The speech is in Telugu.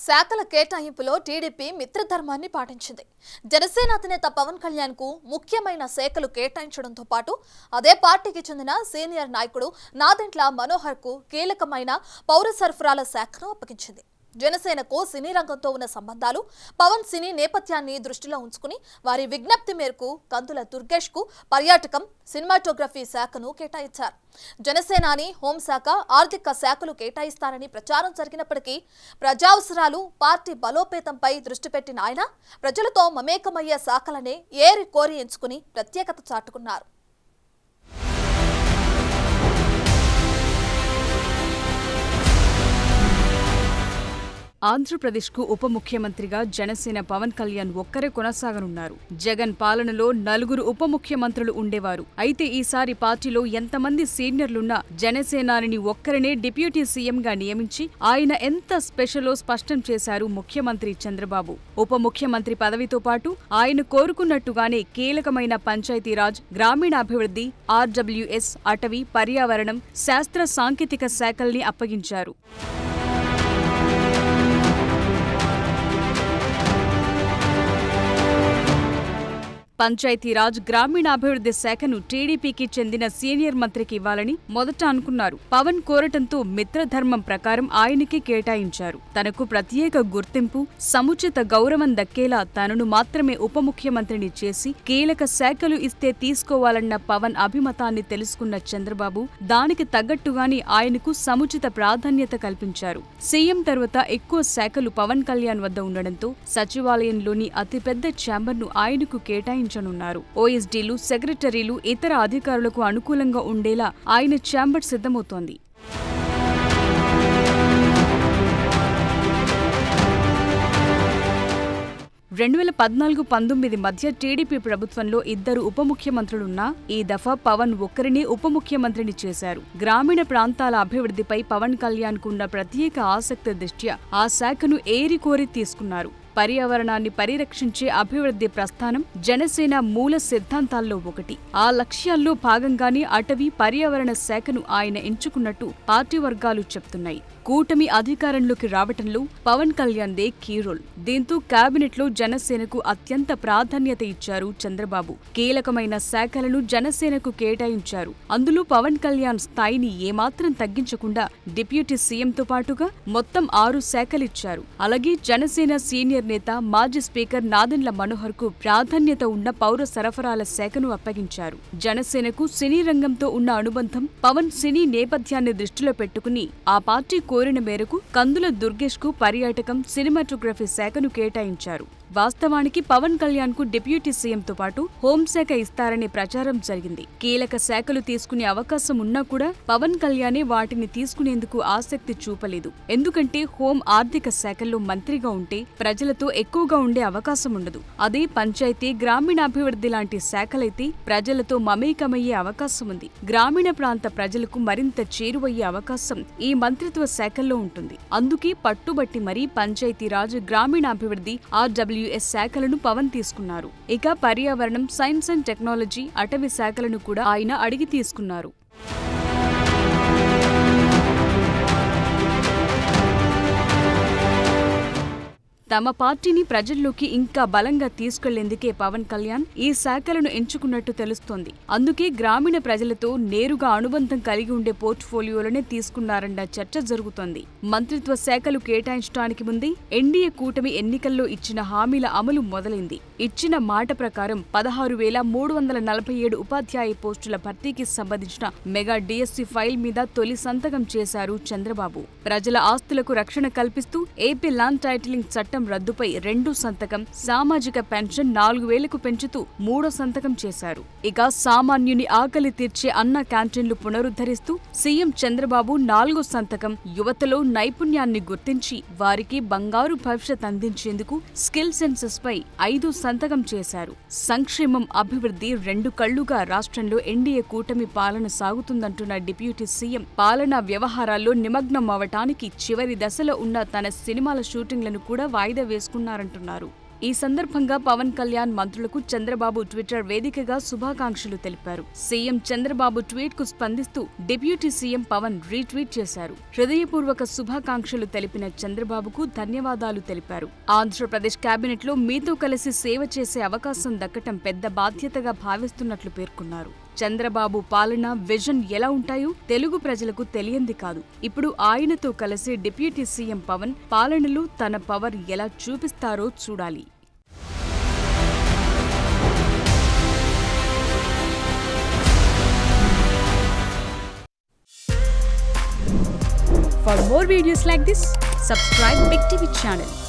శాఖల కేటాయింపులో టీడీపీ మిత్రధర్మాన్ని పాటించింది జనసేన అధినేత పవన్ కళ్యాణ్ కు ముఖ్యమైన శాఖలు కేటాయించడంతో పాటు అదే పార్టీకి చెందిన సీనియర్ నాయకుడు నాదెంట్ల మనోహర్ కు కీలకమైన పౌర సరఫరాల శాఖను అప్పగించింది జనసేనకు సినీ రంగంతో ఉన్న సంబంధాలు పవన్ సినీ నేపథ్యాన్ని దృష్టిలో ఉంచుకుని వారి విజ్ఞప్తి మేరకు కందుల దుర్గేష్ కు పర్యాటకం సినిమాటోగ్రఫీ శాఖను కేటాయించారు జనసేనాని హోంశాఖ ఆర్థిక శాఖలు కేటాయిస్తారని ప్రచారం జరిగినప్పటికీ ప్రజావసరాలు పార్టీ బలోపేతంపై దృష్టి పెట్టిన ఆయన ప్రజలతో మమేకమయ్యే శాఖలనే ఏరి కోరి ఎంచుకుని ప్రత్యేకత చాటుకున్నారు ఆంధ్రప్రదేశ్కు ఉప ముఖ్యమంత్రిగా జనసేన పవన్ కళ్యాణ్ ఒక్కరే కొనసాగనున్నారు జగన్ పాలనలో నలుగురు ఉప ముఖ్యమంత్రులు ఉండేవారు అయితే ఈసారి పార్టీలో ఎంతమంది సీనియర్లున్నా జనసేనాని ఒక్కరినే డిప్యూటీ సీఎంగా నియమించి ఆయన ఎంత స్పెషలో స్పష్టం చేశారు ముఖ్యమంత్రి చంద్రబాబు ఉప ముఖ్యమంత్రి పదవితో పాటు ఆయన కోరుకున్నట్టుగానే కీలకమైన పంచాయతీరాజ్ గ్రామీణాభివృద్ధి ఆర్డబ్ల్యూఎస్ అటవీ పర్యావరణం శాస్త్ర సాంకేతిక శాఖల్ని అప్పగించారు పంచాయతీరాజ్ గ్రామీణాభివృద్ధి శాఖను టీడీపీకి చెందిన సీనియర్ మంత్రికి ఇవ్వాలని మొదట అనుకున్నారు పవన్ కోరటంతో మిత్రధర్మం ప్రకారం ఆయనకి కేటాయించారు తనకు ప్రత్యేక గుర్తింపు సముచిత గౌరవం దక్కేలా తనను మాత్రమే ఉప ముఖ్యమంత్రిని చేసి కీలక శాఖలు ఇస్తే తీసుకోవాలన్న పవన్ అభిమతాన్ని తెలుసుకున్న చంద్రబాబు దానికి తగ్గట్టుగానే ఆయనకు సముచిత ప్రాధాన్యత కల్పించారు సీఎం తర్వాత ఎక్కువ శాఖలు పవన్ కళ్యాణ్ వద్ద ఉండడంతో సచివాలయంలోని అతిపెద్ద ఛాంబర్ను ఆయనకు కేటాయించనున్నారు ఓఎస్డీలు సెక్రటరీలు ఇతర అధికారులకు అనుకూలంగా ఉండేలా ఆయన ఛాంబర్ సిద్ధమవుతోంది రెండు వేల పద్నాలుగు పంతొమ్మిది మధ్య టీడీపీ ప్రభుత్వంలో ఇద్దరు ఉప ముఖ్యమంత్రులున్నా ఈ దఫా పవన్ ఒక్కరినే ఉప ముఖ్యమంత్రిని చేశారు గ్రామీణ ప్రాంతాల అభివృద్ధిపై పవన్ కళ్యాణ్ కున్న ప్రత్యేక ఆసక్తి దృష్ట్యా ఆ శాఖను ఏరికోరి తీసుకున్నారు పర్యావరణాన్ని పరిరక్షించే అభివృద్ధి ప్రస్థానం జనసేన మూల సిద్ధాంతాల్లో ఒకటి ఆ లక్ష్యాల్లో భాగంగానే అటవీ పర్యావరణ శాఖను ఆయన ఎంచుకున్నట్టు పార్టీ వర్గాలు చెప్తున్నాయి కూటమి అధికారంలోకి రావటంలో పవన్ కళ్యాణ్ దే కీ రోల్ దీంతో కేబినెట్లో జనసేనకు అత్యంత ప్రాధాన్యత ఇచ్చారు చంద్రబాబు కీలకమైన శాఖలను జనసేనకు కేటాయించారు అందులో పవన్ కళ్యాణ్ స్థాయిని ఏమాత్రం తగ్గించకుండా డిప్యూటీ సీఎంతో పాటుగా మొత్తం ఆరు శాఖలిచ్చారు అలాగే జనసేన సీనియర్ నేత మాజీ స్పీకర్ నాదెండ్ల మనోహర్ కు ప్రాధాన్యత ఉన్న పౌర సరఫరాల శాఖను అప్పగించారు జనసేనకు సినీ రంగంతో ఉన్న అనుబంధం పవన్ సినీ నేపథ్యాన్ని దృష్టిలో పెట్టుకుని ఆ పార్టీ కోరిన మేరకు కందుల దుర్గేష్ కు పర్యాటకం సినిమాటోగ్రఫీ శాఖను కేటాయించారు వాస్తవానికి పవన్ కళ్యాణ్ కు డిప్యూటీ సీఎంతో పాటు హోంశాఖ ఇస్తారనే ప్రచారం జరిగింది కీలక శాఖలు తీసుకునే అవకాశం ఉన్నా కూడా పవన్ కళ్యాణే వాటిని తీసుకునేందుకు ఆసక్తి చూపలేదు ఎందుకంటే హోం ఆర్థిక శాఖల్లో మంత్రిగా ఉంటే ప్రజలతో ఎక్కువగా ఉండే అవకాశం ఉండదు అదే పంచాయతీ గ్రామీణాభివృద్ధి లాంటి శాఖలైతే ప్రజలతో మమేకమయ్యే అవకాశం ఉంది గ్రామీణ ప్రాంత ప్రజలకు మరింత చేరువయ్యే అవకాశం ఈ మంత్రిత్వ శాఖల్లో ఉంటుంది అందుకే పట్టుబట్టి మరీ పంచాయతీరాజ్ గ్రామీణాభివృద్ధి ఆర్డబ్ల్యూ డబ్ల్యూఎస్ శాఖలను పవన్ తీసుకున్నారు ఇక పర్యావరణం సైన్స్ అండ్ టెక్నాలజీ అటవీ శాఖలను కూడా ఆయన అడిగి తీసుకున్నారు తమ పార్టీని ప్రజల్లోకి ఇంకా బలంగా తీసుకెళ్లేందుకే పవన్ కళ్యాణ్ ఈ శాఖలను ఎంచుకున్నట్టు తెలుస్తోంది అందుకే గ్రామీణ ప్రజలతో నేరుగా అనుబంధం కలిగి ఉండే పోర్ట్ఫోలియోలనే తీసుకున్నారన్న చర్చ జరుగుతోంది మంత్రిత్వ శాఖలు కేటాయించడానికి ముందే ఎన్డీఏ కూటమి ఎన్నికల్లో ఇచ్చిన హామీల అమలు మొదలైంది ఇచ్చిన మాట ప్రకారం పదహారు వేల మూడు వందల నలభై ఏడు ఉపాధ్యాయ పోస్టుల భర్తీకి సంబంధించిన మెగా డిఎస్సి ఫైల్ మీద తొలి సంతకం చేశారు చంద్రబాబు ప్రజల ఆస్తులకు రక్షణ కల్పిస్తూ ఏపీ ల్యాండ్ టైటిలింగ్ చట్టం రద్దుపై రెండు సంతకం సామాజిక పెన్షన్ నాలుగు వేలకు పెంచుతూ మూడో సంతకం చేశారు ఇక సామాన్యుని ఆకలి తీర్చే అన్న క్యాంటీన్లు పునరుద్ధరిస్తూ సీఎం చంద్రబాబు నాలుగో సంతకం యువతలో నైపుణ్యాన్ని గుర్తించి వారికి బంగారు భవిష్యత్ అందించేందుకు స్కిల్ సెన్సెస్ పై ఐదు సంతకం చేశారు సంక్షేమం అభివృద్ధి రెండు కళ్లుగా రాష్ట్రంలో ఎన్డీఏ కూటమి పాలన సాగుతుందంటున్న డిప్యూటీ సీఎం పాలనా వ్యవహారాల్లో నిమగ్నం అవటానికి చివరి దశలో ఉన్న తన సినిమాల షూటింగ్లను కూడా వాయిదా వేసుకున్నారంటున్నారు ఈ సందర్భంగా పవన్ కళ్యాణ్ మంత్రులకు చంద్రబాబు ట్విట్టర్ వేదికగా శుభాకాంక్షలు తెలిపారు సీఎం చంద్రబాబు ట్వీట్ కు స్పందిస్తూ డిప్యూటీ సీఎం పవన్ రీట్వీట్ చేశారు హృదయపూర్వక శుభాకాంక్షలు తెలిపిన చంద్రబాబుకు ధన్యవాదాలు తెలిపారు ఆంధ్రప్రదేశ్ కేబినెట్ లో మీతో కలిసి సేవ చేసే అవకాశం దక్కటం పెద్ద బాధ్యతగా భావిస్తున్నట్లు పేర్కొన్నారు చంద్రబాబు పాలన విజన్ ఎలా ఉంటాయో తెలుగు ప్రజలకు తెలియంది కాదు ఇప్పుడు ఆయనతో కలిసి డిప్యూటీ సీఎం పవన్ పాలనలో తన పవర్ ఎలా చూపిస్తారో చూడాలి For more videos like this, subscribe Big TV channel